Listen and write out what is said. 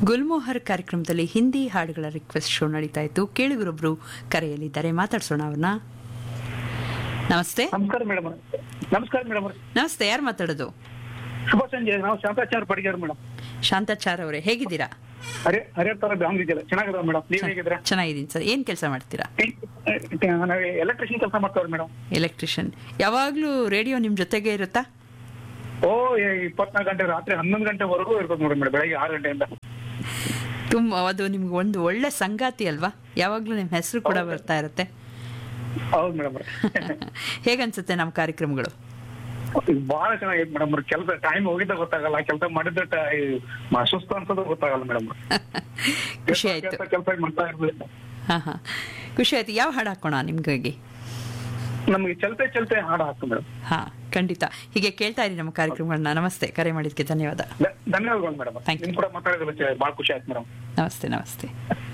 ಗುಲ್ಮೋಹರ್ ಕಾರ್ಯಕ್ರಮದಲ್ಲಿ ಹಿಂದಿ ಹಾಡುಗಳ request show ನಡೀತಾ ಇತ್ತು ಕೇಳುಗರೊಬ್ರು ಕರೆಯಲಿದ್ದಾರೆ ಮಾತಾಡ್ಸೋಣ ಅವ್ರನ್ನ ನಮಸ್ತೆ ನಮಸ್ಕಾರ ಮೇಡಮ್ ನಮಸ್ಕಾರ ಮೇಡಮ್ ನಮಸ್ತೆ ಯಾರು ಮಾತಾಡೋದು ಶುಭ ಸಂಜೆ ನಾವು ಶಾಂತಾಚಾರ ಪಡಿಗಾರ ಮೇಡಮ್ ಶಾಂತಾಚಾರ್ ಅವರೇ ಹೇಗಿದ್ದೀರಾ ಹರೇ ಹರೇ ತರ ಬ್ಯಾಂಗ್ ಇದೆಯಲ್ಲ ಚೆನ್ನಾಗಿದೆ ಮೇಡಮ್ ನೀವ್ ಹೇಗಿದ್ರೆ ಚೆನ್ನಾಗಿದ್ದೀನಿ ಸರ್ ಏನು ಕೆಲಸ ಮಾಡ್ತೀರಾ ನಾವು ಎಲೆಕ್ಟ್ರಿಷಿಯನ್ ಕೆಲಸ ಮಾಡ್ತಾವ್ರಿ ಮೇಡಮ್ ಎಲೆಕ್ಟ್ರಿಷಿಯನ್ ಯಾವಾಗಲೂ ರೇಡಿಯೋ ನಿಮ್ಮ ಜೊತೆಗೆ ಇರುತ್ತಾ ಓ ಇಪ್ಪತ್ನಾಲ್ಕು ಗಂಟೆ ರಾತ್ರಿ ಹನ್ನೊಂದು ಗಂಟೆವರೆಗೂ ಇರ್ತದೆ ನೋಡಿ ಮೇಡಮ್ ಬೆಳಗ್ಗೆ ಆರು ಗಂಟೆಯಿಂದ ತುಂಬ ಅದು ನಿಮ್ಗೆ ಒಂದು ಒಳ್ಳೆ ಸಂಗಾತಿ ಅಲ್ವಾ ಯಾವಾಗಲೂ ನಿಮ್ಮ ಹೆಸರು ಕೂಡ ಬರ್ತಾ ಇರುತ್ತೆ ಹೌದು ಮೇಡಮ್ ಹೇಗನ್ಸುತ್ತೆ ನಮ್ಮ ಕಾರ್ಯಕ್ರಮಗಳು ಬಹಳ ಚೆನ್ನಾಗೈತೆ ಮೇಡಮ್ ಕೆಲಸ ಟೈಮ್ ಹೋಗಿದ್ದ ಗೊತ್ತಾಗಲ್ಲ ಕೆಲಸ ಮಾಡಿದ ಸುಸ್ತು ಅನ್ಸೋದು ಗೊತ್ತಾಗಲ್ಲ ಮೇಡಮ್ ಖುಷಿ ಆಯ್ತು ಕೆಲಸ ಮಾಡ್ತಾ ಇರ್ಬೇಕು ಹಾ ಹಾ ಖುಷಿ ಆಯ್ತು ಯಾವ ಹಾಡು ಹಾಕೋಣ ನಿಮ್ಗಾಗಿ ನಮ್ಗೆ ಚಲ್ತೆ ಚಲ್ತೆ ಹಾಡು ಹಾಕು ಮೇಡಮ್ ಹಾ ಖಂಡಿತ ಹೀಗೆ ಕೇಳ್ತಾ ಇರಿ ನಮ್ಮ ಕಾರ್ಯಕ್ರಮಗಳನ್ನ ನಮಸ್ತೆ ಕರೆ ಮಾಡಿದ್ದಕ್ಕೆ ಧನ್ಯವಾದ ಧನ್ಯವಾದಗಳು ಮೇಡಮ್ Thank you. ನಿಮ್ ಕೂಡ ಮಾತಾಡೋದ್ರ ಬಹಳ ಖುಷಿ ಆಯ್ತು ಮೇಡಮ್ ನಮಸ್ತೆ ನಮಸ್ತೆ